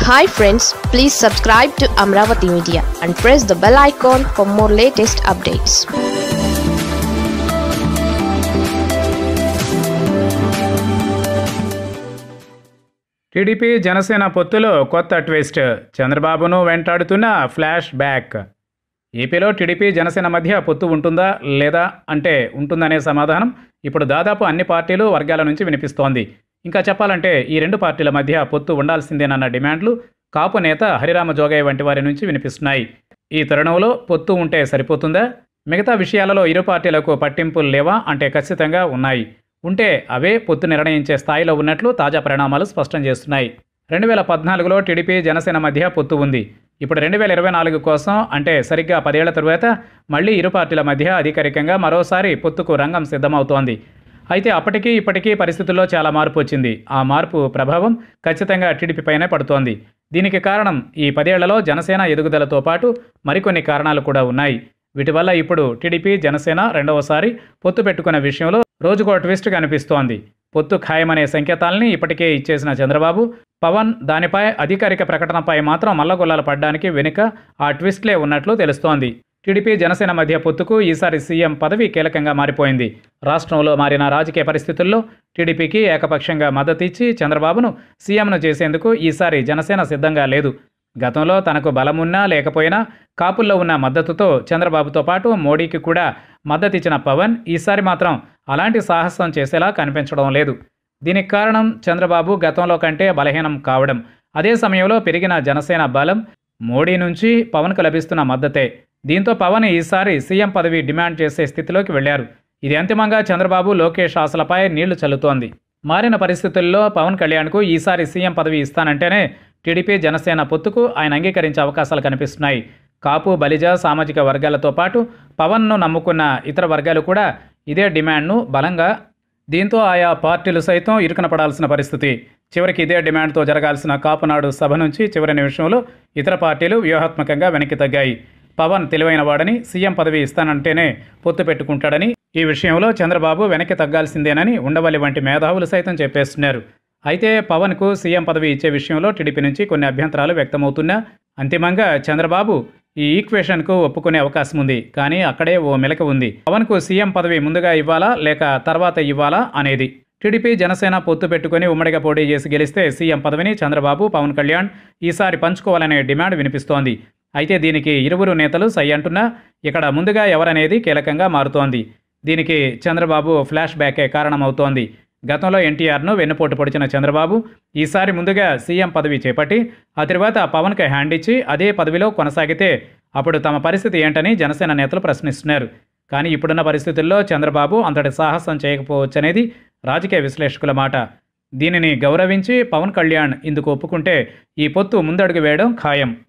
hi friends please subscribe to Amaravati media and press the bell icon for more latest updates TDP Janasena పొత్తులో కొత్త twist చంద్రబాబును వెంటాడుతున్న flash back ఏపీలో TDP Janasena మధ్య పొత్తు ఉంటుందా లేదా అంటే ఉంటుందనే సమాధానం ఇప్పుడు దాదాపు అన్ని పార్టీలు వర్గాల నుంచి వినిపిస్తోంది ఇంకా చెప్పాలంటే ఈ రెండు పార్టీల మధ్య పొత్తు ఉండాల్సిందేనన్న డిమాండ్లు కాపు నేత హరిరామ జోగయ్య వంటి వారి నుంచి వినిపిస్తున్నాయి ఈ తరుణంలో పొత్తు ఉంటే సరిపోతుందా మిగతా విషయాలలో ఇరు పార్టీలకు పట్టింపులు లేవా అంటే ఖచ్చితంగా ఉన్నాయి ఉంటే అవే పొత్తు నిర్ణయించే స్థాయిలో ఉన్నట్లు తాజా పరిణామాలు స్పష్టం చేస్తున్నాయి రెండు వేల పద్నాలుగులో టీడీపీ జనసేన మధ్య పొత్తు ఉంది ఇప్పుడు రెండు వేల ఇరవై నాలుగు కోసం అంటే సరిగ్గా పదేళ్ల తరువాత మళ్ళీ ఇరు పార్టీల మధ్య అధికారికంగా మరోసారి పొత్తుకు రంగం సిద్ధమవుతోంది అయితే అప్పటికీ ఇప్పటికీ పరిస్థితుల్లో చాలా మార్పు వచ్చింది ఆ మార్పు ప్రభావం ఖచ్చితంగా టీడీపీపైనే పడుతోంది దీనికి కారణం ఈ పదేళ్లలో జనసేన ఎదుగుదలతో పాటు మరికొన్ని కారణాలు కూడా ఉన్నాయి వీటి వల్ల ఇప్పుడు టీడీపీ జనసేన రెండవసారి పొత్తు పెట్టుకున్న విషయంలో రోజుకో ట్విస్ట్ కనిపిస్తోంది పొత్తు ఖాయమనే సంకేతాల్ని ఇప్పటికే ఇచ్చేసిన చంద్రబాబు పవన్ దానిపై అధికారిక ప్రకటనపై మాత్రం మల్లగొల్లాలు పడ్డానికి వెనుక ఆ ట్విస్ట్లే ఉన్నట్లు తెలుస్తోంది టీడీపీ జనసేన మధ్య పొత్తుకు ఈసారి సీఎం పదవి కీలకంగా మారిపోయింది రాష్ట్రంలో మారిన రాజకీయ పరిస్థితుల్లో టీడీపీకి ఏకపక్షంగా మద్దతిచ్చి చంద్రబాబును సీఎంను చేసేందుకు ఈసారి జనసేన సిద్ధంగా లేదు గతంలో తనకు బలమున్నా లేకపోయినా కాపుల్లో ఉన్న మద్దతుతో చంద్రబాబుతో పాటు మోడీకి కూడా మద్దతిచ్చిన పవన్ ఈసారి మాత్రం అలాంటి సాహసం చేసేలా కనిపించడం లేదు దీనికి కారణం చంద్రబాబు గతంలో కంటే బలహీనం కావడం అదే సమయంలో పెరిగిన జనసేన బలం మోడీ నుంచి పవన్కు లభిస్తున్న మద్దతే దీంతో పవన్ ఈసారి సీఎం పదవి డిమాండ్ చేసే స్థితిలోకి వెళ్లారు ఇది అంతిమంగా చంద్రబాబు లోకేష్ ఆశలపై నీళ్లు చల్లుతోంది మారిన పరిస్థితుల్లో పవన్ కళ్యాణ్కు ఈసారి సీఎం పదవి ఇస్తానంటేనే టీడీపీ జనసేన పొత్తుకు ఆయన అంగీకరించే అవకాశాలు కనిపిస్తున్నాయి కాపు బలిజ సామాజిక వర్గాలతో పాటు పవన్ను నమ్ముకున్న ఇతర వర్గాలు కూడా ఇదే డిమాండ్ను బలంగా దీంతో ఆయా పార్టీలు సైతం ఇరుకున పడాల్సిన పరిస్థితి చివరికి ఇదే డిమాండ్తో జరగాల్సిన కాపునాడు సభ నుంచి చివరి నిమిషంలో ఇతర పార్టీలు వ్యూహాత్మకంగా వెనక్కి తగ్గాయి పవన్ తెలివైన వాడని సీఎం పదవి ఇస్తానంటేనే పొత్తు పెట్టుకుంటాడని ఈ విషయంలో చంద్రబాబు వెనక్కి తగ్గాల్సిందేనని ఉండవల్లి వంటి మేధావులు సైతం చెప్పేస్తున్నారు అయితే పవన్కు సీఎం పదవి ఇచ్చే విషయంలో టీడీపీ నుంచి కొన్ని అభ్యంతరాలు వ్యక్తమవుతున్నా అంతిమంగా చంద్రబాబు ఈ ఈక్వేషన్కు ఒప్పుకునే అవకాశం ఉంది కానీ అక్కడే ఓ మెలక ఉంది పవన్కు సీఎం పదవి ముందుగా ఇవ్వాలా లేక తర్వాత ఇవ్వాలా అనేది టీడీపీ జనసేన పొత్తు పెట్టుకుని ఉమ్మడిగా పోటీ చేసి గెలిస్తే సీఎం పదవిని చంద్రబాబు పవన్ కళ్యాణ్ ఈసారి పంచుకోవాలనే డిమాండ్ వినిపిస్తోంది అయితే దీనికి ఇరువురు నేతలు సై అంటున్నా ఇక్కడ ముందుగా ఎవరనేది కీలకంగా మారుతోంది దీనికి చంద్రబాబు ఫ్లాష్ బ్యాకే కారణమవుతోంది గతంలో ఎన్టీఆర్ను వెన్నుపోటు పొడిచిన చంద్రబాబు ఈసారి ముందుగా సీఎం పదవి చేపట్టి ఆ తర్వాత పవన్కి హ్యాండ్ ఇచ్చి అదే పదవిలో కొనసాగితే అప్పుడు తమ పరిస్థితి ఏంటని జనసేన నేతలు ప్రశ్నిస్తున్నారు కానీ ఇప్పుడున్న పరిస్థితుల్లో చంద్రబాబు అంతటి సాహసం చేయకపోవచ్చనేది రాజకీయ విశ్లేషకుల మాట దీనిని గౌరవించి పవన్ కళ్యాణ్ ఇందుకు ఒప్పుకుంటే ఈ పొత్తు ముందడుగు వేయడం ఖాయం